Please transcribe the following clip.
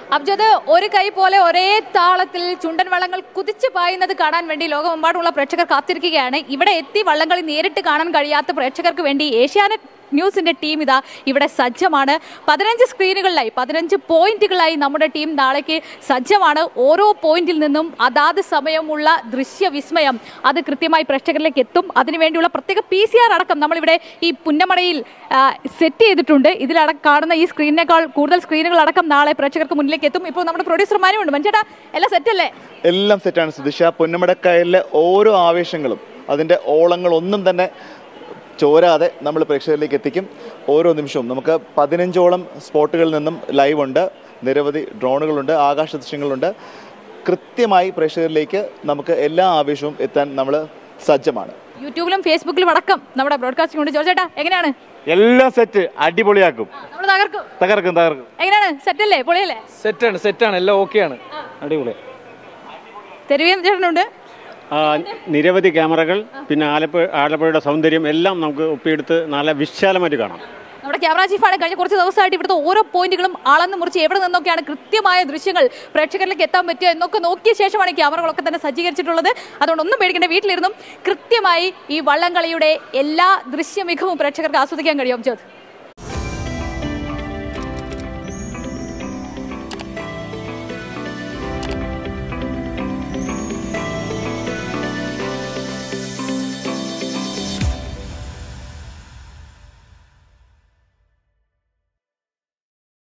അബ്ജദ് ഒരു കൈ പോലെ ഒരേ താളത്തിൽ ചുണ്ടൻ വള്ളങ്ങൾ കുതിച്ചു പായുന്നത് കാണാൻ വേണ്ടി ലോകമെമ്പാടുമുള്ള പ്രേക്ഷകർ കാത്തിരിക്കുകയാണ് ഇവിടെ എത്തി വള്ളംകളി നേരിട്ട് കാണാൻ കഴിയാത്ത പ്രേക്ഷകർക്ക് വേണ്ടി ഏഷ്യാനെറ്റ് ന്യൂസിന്റെ ടീം ഇതാ ഇവിടെ സജ്ജമാണ് പതിനഞ്ച് സ്ക്രീനുകളിലായി പതിനഞ്ച് പോയിന്റുകളായി നമ്മുടെ ടീം നാളേക്ക് സജ്ജമാണ് ഓരോ പോയിന്റിൽ നിന്നും അതാത് സമയമുള്ള ദൃശ്യ വിസ്മയം അത് കൃത്യമായി പ്രേക്ഷകരിലേക്ക് എത്തും അതിനുവേണ്ടിയുള്ള പ്രത്യേക പി സി ആർ അടക്കം നമ്മളിവിടെ ഈ പുന്നമടയിൽ സെറ്റ് ചെയ്തിട്ടുണ്ട് ഇതിലട കാണുന്ന ഈ സ്ക്രീനിനേക്കാൾ കൂടുതൽ സ്ക്രീനുകൾ അടക്കം നാളെ പ്രേക്ഷകർക്ക് മുന്നിലേക്ക് എത്തും ഇപ്പോൾ നമ്മുടെ പ്രൊഡ്യൂസർമാരും ഉണ്ട് മഞ്ചേട്ടാ എല്ലാം സെറ്റ് അല്ലേ എല്ലാം സെറ്റാണ് സുധിഷ പൊന്നമടക്കായലിലെ ഓരോ ആവേശങ്ങളും അതിൻ്റെ ഓളങ്ങളൊന്നും തന്നെ ചോരാതെ നമ്മൾ പ്രേക്ഷകരിലേക്ക് എത്തിക്കും ഓരോ നിമിഷവും നമുക്ക് പതിനഞ്ചോളം സ്പോട്ടുകളിൽ നിന്നും ലൈവ് ഉണ്ട് നിരവധി ഡ്രോണുകളുണ്ട് ആകാശ ദൃശ്യങ്ങളുണ്ട് കൃത്യമായി പ്രേക്ഷകരിലേക്ക് നമുക്ക് എല്ലാ ആവേശവും എത്താൻ നമ്മൾ സജ്ജമാണ് യൂട്യൂബിലും ഫേസ്ബുക്കിലും അടക്കം നമ്മുടെ ബ്രോഡ്കാസ്റ്റിംഗ് ഉണ്ട് ജോർജേട്ടാ എങ്ങനെയാണ് എല്ലാം സെറ്റ് അടിപൊളിയാക്കും നമ്മൾ തകർക്കും തകർക്കും തകർക്കും എങ്ങനെയാണ് സെറ്റ് അല്ലേ പൊളിയല്ലേ സെറ്റാണ് സെറ്റാണ് എല്ലാം ഓക്കെയാണ് അടിപൊളി തെരുവിയും ചേട്ടനുണ്ട് ആ, നിരവധി ക്യാമറകൾ പിന്നെ ആലപ്പുഴ ആലപ്പുഴയുടെ സൗന്ദര്യം എല്ലാം നമുക്ക് ഒപ്പിയെടുത്ത് നല്ല വിശാലമായിട്ട് കാണാം നമ്മുടെ ക്യാമറ ചീഫാണ് കഴിഞ്ഞ കുറച്ച് ദിവസമായിട്ട് ഇവിടുത്തെ ഓരോ പോയിന്റുകളും അളന്ന് മുറിച്ച് എവിടെ നിന്നൊക്കെയാണ് കൃത്യമായ ദൃശ്യങ്ങൾ പ്രേക്ഷകരിലേക്ക് എത്താൻ പറ്റുക എന്നൊക്കെ നോക്കിയ ശേഷമാണ് ഈ ക്യാമറകളൊക്കെ തന്നെ സജ്ജീകരിച്ചിട്ടുള്ളത് അതുകൊണ്ട് ഒന്നും പേടിക്കേണ്ട വീട്ടിലിരുന്നും കൃത്യമായി ഈ വള്ളംകളിയുടെ എല്ലാ ദൃശ്യ മികവും പ്രേക്ഷകർക്ക് ആസ്വദിക്കാൻ കഴിയും ജ്യോത്